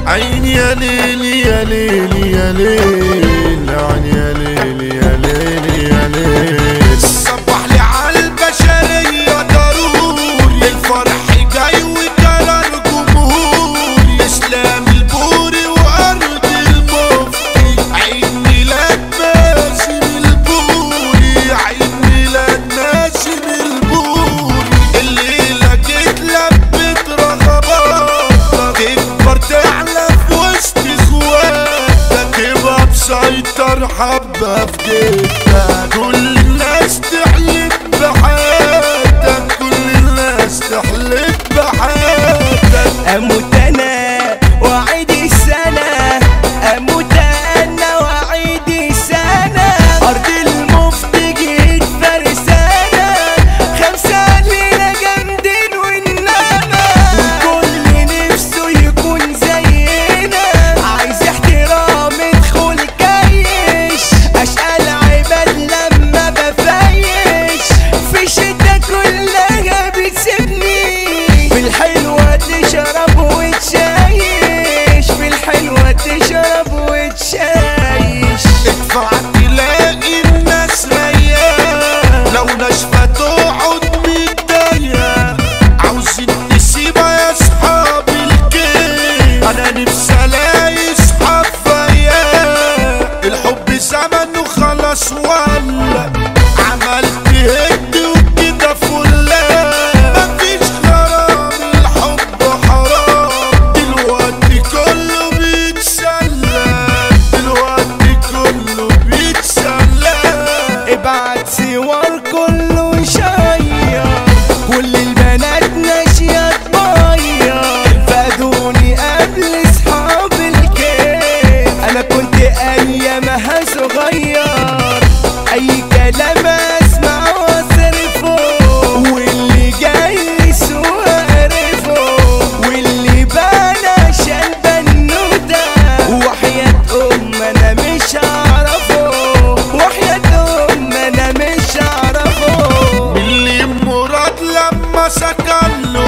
عيني يا ليلي يا ليلي يا ليل عيني يا ليلي يا ليلي يا ليل صبح لي على البشرية ضروري الفرح جاي وقرار جمهوري اسلام البوري وارض المفتي عيد ميلاد ماسم البوري عيد ميلاد ماسم البوري الليلة جيت لبت رغباتك تكبر تعلى في وسط اخواتك تبقى مسيطر حبة في جيبك كل الناس تحلف بحياتك كل الناس تحلف بحياتك اموت انا واعيد السنة اموت انا واعيد السنة ارض المفتي جيت فرسانة خمسة لينا جامدين وانما والكل نفسه يكون زينا عايز احترام ادخل كيش اشقى العباد لما بفيش في شدة كلها بتسيبني في الحلوة تشرب وتشايش في الحلوة تشرب وتشايش ادفع تلاقي الناس ريان لو ناشفة تقعد متضايقة عاوزين نسيبها يا اصحاب الكيف انا نفسي الاقي اصحاب فيا الحب زمنه خلاص ولا عملت هد وكده فلا مفيش غرام الحب حرام دلوقتي كله بيتسلى دلوقتي كله بيتسلى ابعت صور كله شير كل البنات ناشية تبير فادوني قبل اصحاب الكيف انا كنت ايامها صغير اي كلام اسمع واصرفه واللي جاي يسوق اعرفه واللي بان عشان بنوته وحياة ام انا مش اعرفه وحياة ام انا مش اعرفه اللي مراد لما سكن له